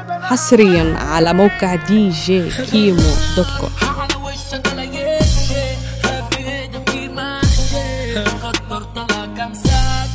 حصريا على موقع دي جي كيمو دوت كوم على وشك لا يمشي في ايدي في محشي قدر طلع كام ساعة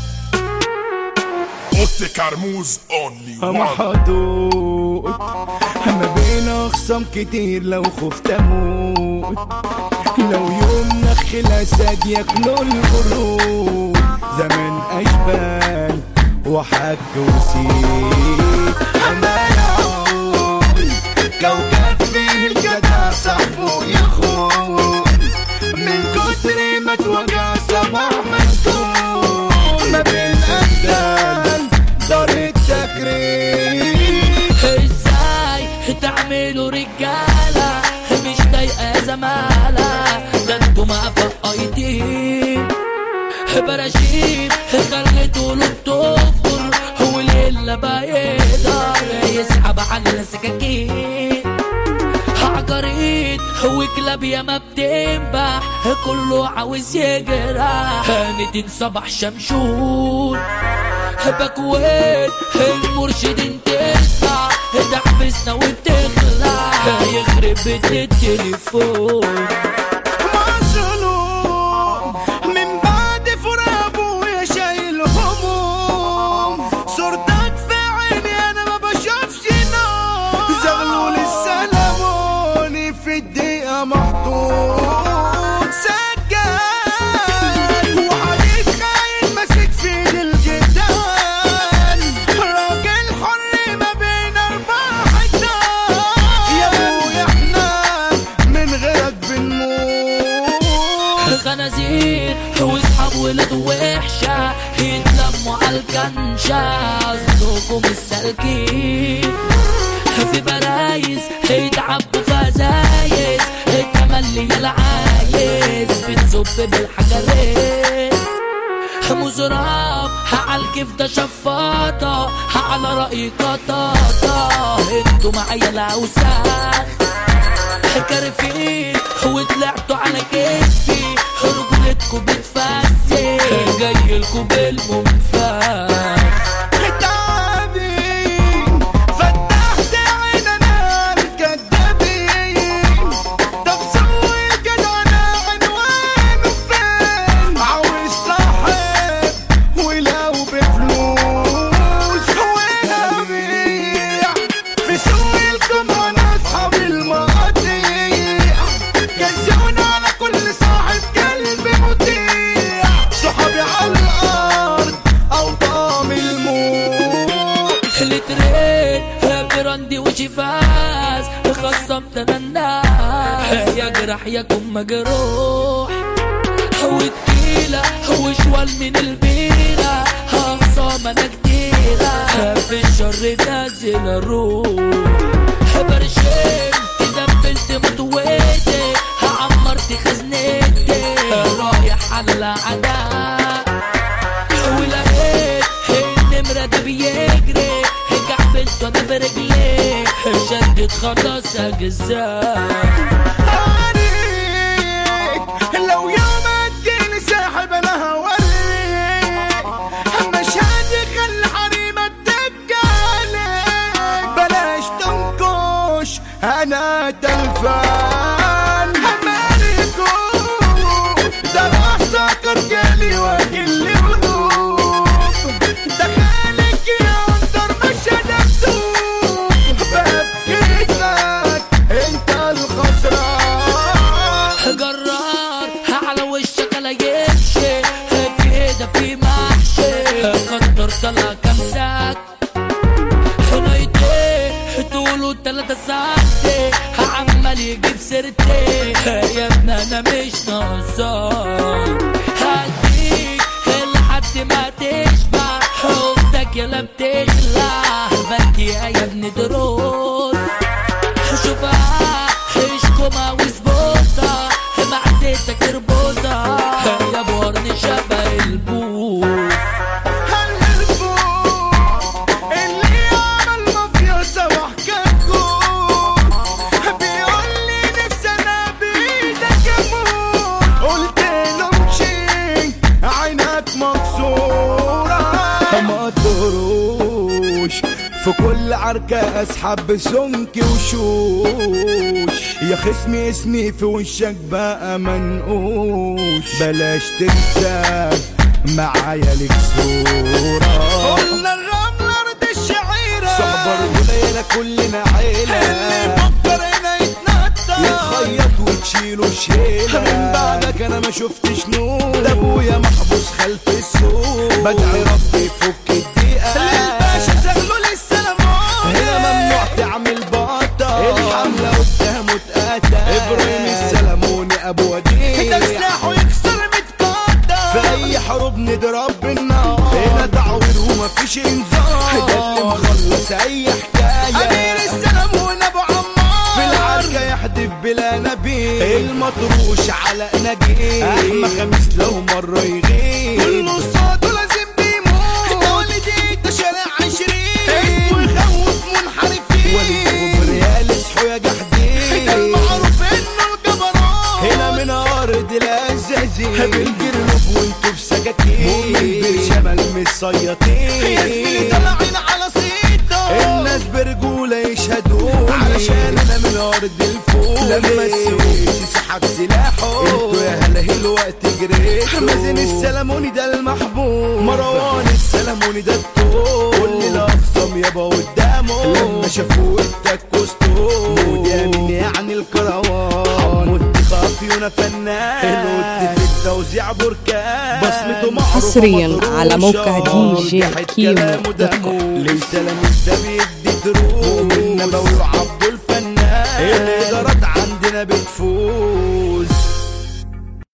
اوتي كرموز اونلي محدود ما بين اخصام كتير لو خفت اموت لو يوم نخ الاسد ياكلوا القرود زمان اشبال وحك وسيد عمال اعود كوكب فيه الجدع صاحبه يخون من كتر ما توجع صباح مسكون ما بين اجدال دار التكريم ازاي تعملوا رجالة مش ضايقة زمالة ده انتوا ما فقايتين براشيم خليتوا له الدكتور هو الليلة بقى يقدر يسحب على السكاكين عقاريد وكلاب يا ما بتنبح كله عاوز يجرح ندين صباح شمشون بكوين المرشدين تسمع تحبسنا وبتخلع يخرب بيت التليفون مظلوم من بعد فراق ابويا شايل هموم صورتك في عيني انا ما بشوفش نار زغلول السلاموني في الدقيقة محطوط سجان وحديد خاين ماسك في ايد الجدان راجل حر ما بين اربع حيطان يا ابويا احنا من غيرك بنموت خنازير واصحاب ولاد وحشة يتلموا على الكنشة اصلكم السالكين في برايز يتعبوا فزايز التملي العايز بتزب بالحجرين مزراب على الكيف ده شفاطة على رأي قطاطة انتوا معايا الاوساخ كارفين وطلعتوا على كتفي رجلتكوا بتفسي جايلكوا بالمنفاخ تعبين فتحت عيننا الكدابين طب سوي الجدعنة عنوانه فين عاوز صاحب ولو بفلوس وانا بيع في سوق القمر اصحاب المقاطيع جزونا على كل صاحب قلب مطيع صحابي على الارض او طعم الموت لترين براندي وشفاز خصمت انا الناس يا جرح يكون مجروح وتقيلة وشوال من البيرة هخصام انا كتيرة في الشر نازل الروح برشم دبلت متويتي عمرت خزنتي رايح على العداء ولقيت النمرة ده بيجري كعبلته انا برجليه شدت خلاص اجزاء عليك لو يوم اديني ساحب انا هوريك مش هتخلي حريمك تبقى عليك بلاش تنكش انا تلفان همالكو ده راح سكر جالي واكل هدوء دخلك يا انطر مش هدفتوك ببكيت لك انت الخسران جرار على وشك لا يمشي في ايده في محشي قدر طلع كام ساك نايتي طوله تلاتة ساعتي عمال يجيب سيرتي يا ابني انا مش ناقصاك هديك لحد ما تشبع اختك يلا بتخلع بدي يا ابني دروس شوفها حشكمة وزبوطة معزتك اربطها يا بورني شبه البوس هالفوق اللي عمل مافيا سوا حكاكم بيقول لي نفسي انا بايدك اموت قلت له امشي عينك مكسوره ما تروش في كل عركة اسحب بسمك وشوش يا خصمي اسمي في وشك بقى منقوش بلاش تنسى معايا لك صورة قلنا الرمل ارض الشعيرة صحبة رجولة كلنا عيلة اللي يفكر هنا يتنطط يتخيط وتشيله شيلة من بعدك انا ما شفتش نور ده ابويا محبوس خلف السور بدعي ربي يفك الدقيقة للباشا شغله لسه هنا ممنوع تعمل بطة الحملة قدامه اتقتل ابراهيم السلموني ابو وديع ده سلاحه يكسر متقدر في اي حروب نضرب بالنار هنا تعوير ومفيش انذار ده اللي مخلص اي حكاية امير السلمون ابو عمار في العركة يحدف بلا نبي المطروش على نجيب احمى خميس لو مرة يغيب كل صوته لازم بيموت دولتي ده شارع عشرين اسمه يخوف منحرفين وليكم ريال اصحوا يا جحدين المعروف انه الجبروت هنا من ارض الازازين بالجرنوب وانتوا بسكاكين مؤمن بالشمال مش صياطين يا زميلي طالعين على صيده الناس برجولة يشهدوا علشان انا من ارض الفوق لما السويس يسحب سلاحه انتوا يا هلا الوقت جريتوا مازن السلموني ده المحبوب مروان السلموني ده الطول كل الاخصام يابا قدامه لما شافوه اتكوا ستور مودي يعني الكروان حمود خافيونا فنان الود في التوزيع بركان بصمته معروفة حصرياً مطروشة. على موقع دي جي نجحت كيمو كلامه دوت ده كوم. موس. للسلام ده بيدي دروس النبوي وعبد الفنان الادارات عندنا بتفوز